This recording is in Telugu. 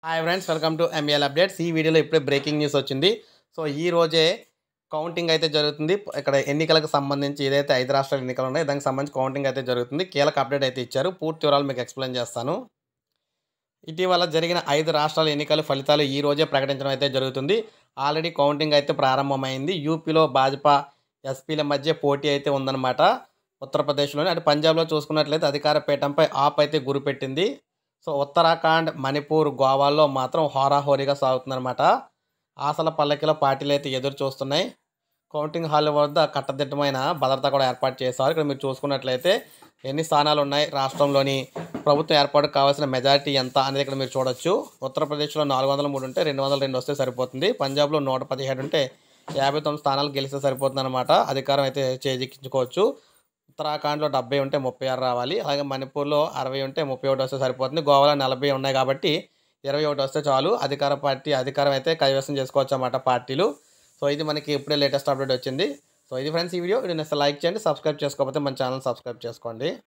hi friends welcome to ML updates ఈ వీడియోలో ఇప్పుడే బ్రేకింగ్ న్యూస్ వచ్చింది సో ఈ రోజే కౌంటింగ్ అయితే జరుగుతుంది ఇక్కడ ఎన్నికలకు సంబంధించి ఏదైతే ఐదు రాష్ట్రాల ఎన్నికలు ఉన్నాయో దానికి సంబంధించి కౌంటింగ్ అయితే జరుగుతుంది కీలక అప్డేట్ అయితే ఇచ్చారు పూర్తి వివరాలు మీకు ఎక్స్ప్లెయిన్ చేస్తాను ఇటీవల జరిగిన ఐదు రాష్ట్రాల ఎన్నికల ఫలితాలు ఈ రోజే ప్రకటించడం అయితే జరుగుతుంది ఆల్రెడీ కౌంటింగ్ అయితే ప్రారంభమైంది యూపీలో భాజపా ఎస్పీల మధ్య పోటీ అయితే ఉందన్నమాట ఉత్తరప్రదేశ్లోని అటు పంజాబ్లో చూసుకున్నట్లయితే అధికార పీఠంపై ఆప్ అయితే గురిపెట్టింది సో ఉత్తరాఖండ్ మణిపూర్ గోవాల్లో మాత్రం హోరాహోరీగా సాగుతుందన్నమాట ఆశల పల్లకిలో పార్టీలు అయితే ఎదురు చూస్తున్నాయి కౌంటింగ్ హాల్ వద్ద కట్టదిట్టమైన భద్రత కూడా ఏర్పాటు చేశారు ఇక్కడ మీరు చూసుకున్నట్లయితే ఎన్ని స్థానాలు ఉన్నాయి రాష్ట్రంలోని ప్రభుత్వం ఏర్పాటు కావాల్సిన మెజారిటీ ఎంత అనేది ఇక్కడ మీరు చూడొచ్చు ఉత్తరప్రదేశ్లో నాలుగు వందల మూడు ఉంటే రెండు వందల రెండు వస్తే సరిపోతుంది పంజాబ్లో నూట పదిహేడు ఉంటే యాభై తొమ్మిది స్థానాలు గెలిస్తే సరిపోతుంది అనమాట అధికారం అయితే చేజిక్కించుకోవచ్చు ఉత్తరాఖండ్లో డెబ్బై ఉంటే ముప్పై ఆరు రావాలి అలాగే మణిపూర్లో అరవై ఉంటే ముప్పై ఒకటి వస్తే సరిపోతుంది గోవాలో నలభై ఉన్నాయి కాబట్టి ఇరవై ఒకటి వస్తే చాలు అధికార పార్టీ అధికారం అయితే కైవసం చేసుకోవచ్చు అన్నమాట పార్టీలు సో ఇది మనకి ఇప్పుడే లేటెస్ట్ అప్డేట్ వచ్చింది సో ఇది ఫ్రెండ్స్ ఈ వీడియో ఇది నెక్స్ట్ లైక్ చేయండి సబ్స్క్రైబ్ చేసుకోకపోతే మన ఛానల్ సబ్స్క్రైబ్ చేసుకోండి